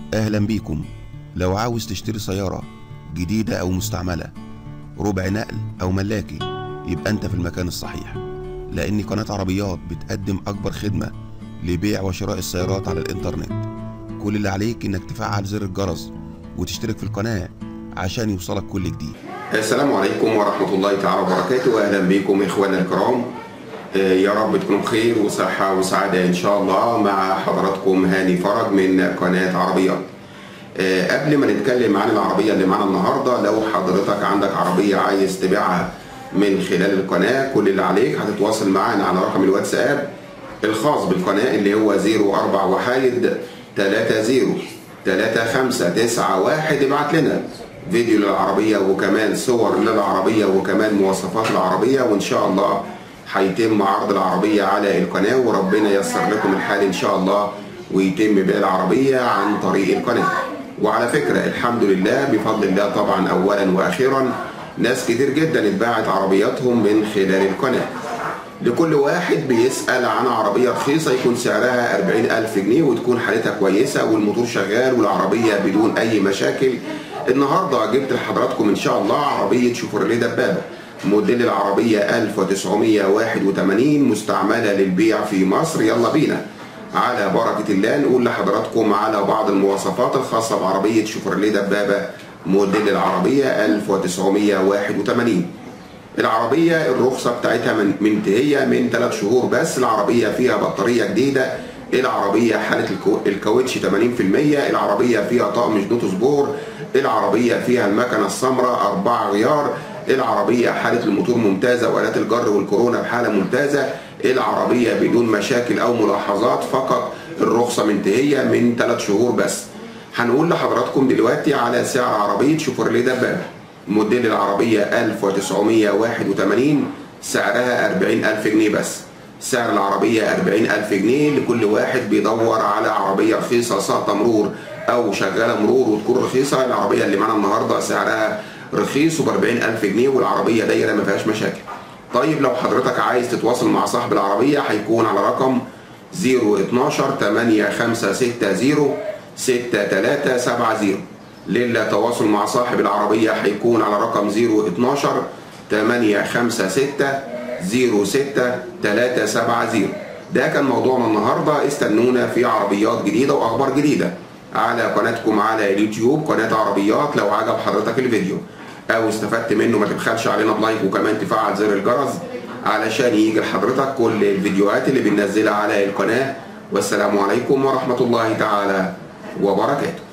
أهلا بيكم لو عاوز تشتري سيارة جديدة أو مستعملة ربع نقل أو ملاكي يبقى أنت في المكان الصحيح لأن قناة عربيات بتقدم أكبر خدمة لبيع وشراء السيارات على الإنترنت كل اللي عليك إنك تفعل زر الجرس وتشترك في القناة عشان يوصلك كل جديد السلام عليكم ورحمة الله تعالى وبركاته أهلا بكم إخوانا الكرام آه، يا رب تكونوا بخير وصحة وسعادة إن شاء الله مع حضراتكم هاني فرج من قناة عربيات آه، قبل ما نتكلم عن العربية اللي معانا النهاردة لو حضرتك عندك عربية عايز تبيعها من خلال القناة كل اللي عليك هتتواصل معانا على رقم الواتساب الخاص بالقناة اللي هو 04 وحايد 30 3591 ابعت لنا فيديو للعربية وكمان صور للعربية وكمان مواصفات العربية وإن شاء الله هيتم عرض العربية على القناة وربنا ييسر لكم الحال إن شاء الله ويتم بيع العربية عن طريق القناة وعلى فكرة الحمد لله بفضل الله طبعا أولا وأخيرا ناس كتير جدا اتباعت عربياتهم من خلال القناة لكل واحد بيسأل عن عربية رخيصة يكون سعرها 40 ألف جنيه وتكون حالتها كويسة والموتور شغال والعربية بدون أي مشاكل النهاردة جبت لحضراتكم إن شاء الله عربية شوفرليه دبابة موديل العربية 1981 مستعملة للبيع في مصر يلا بينا على بركة الله نقول لحضراتكم على بعض المواصفات الخاصة بعربية شوفرليه دبابة موديل العربية 1981 العربية الرخصة بتاعتها من منتهية من 3 شهور بس العربية فيها بطارية جديدة العربية حالة الكو- الكاوتش 80% العربية فيها طقم جنوط سبور العربية فيها المكنة السمراء أربعة غيار العربية حالة الموتور ممتازة وآلات الجر والكورونا بحالة ممتازة العربية بدون مشاكل أو ملاحظات فقط الرخصة منتهية من 3 شهور بس هنقول لحضراتكم دلوقتي على سعر عربية شوفرليه دبابة موديل العربية 1981 سعرها 40000 جنيه بس سعر العربية 40000 جنيه لكل واحد بيدور على عربية رخيصة ساقطة مرور أو شغالة مرور وتكون رخيصة العربية اللي معانا النهاردة سعرها رخيص وب 40000 جنيه والعربية دايرة ما فيهاش مشاكل طيب لو حضرتك عايز تتواصل مع صاحب العربية هيكون على رقم 012 8560 6370 للتواصل مع صاحب العربية هيكون على رقم 012 856 06370 ده كان موضوعنا النهاردة استنونا في عربيات جديدة وأخبار جديدة على قناتكم على اليوتيوب قناة عربيات لو عجب حضرتك الفيديو أو استفدت منه ما تبخلش علينا بلايك وكمان تفعل زر الجرس علشان يجي لحضرتك كل الفيديوهات اللي بننزلها على القناة والسلام عليكم ورحمة الله تعالى وبركاته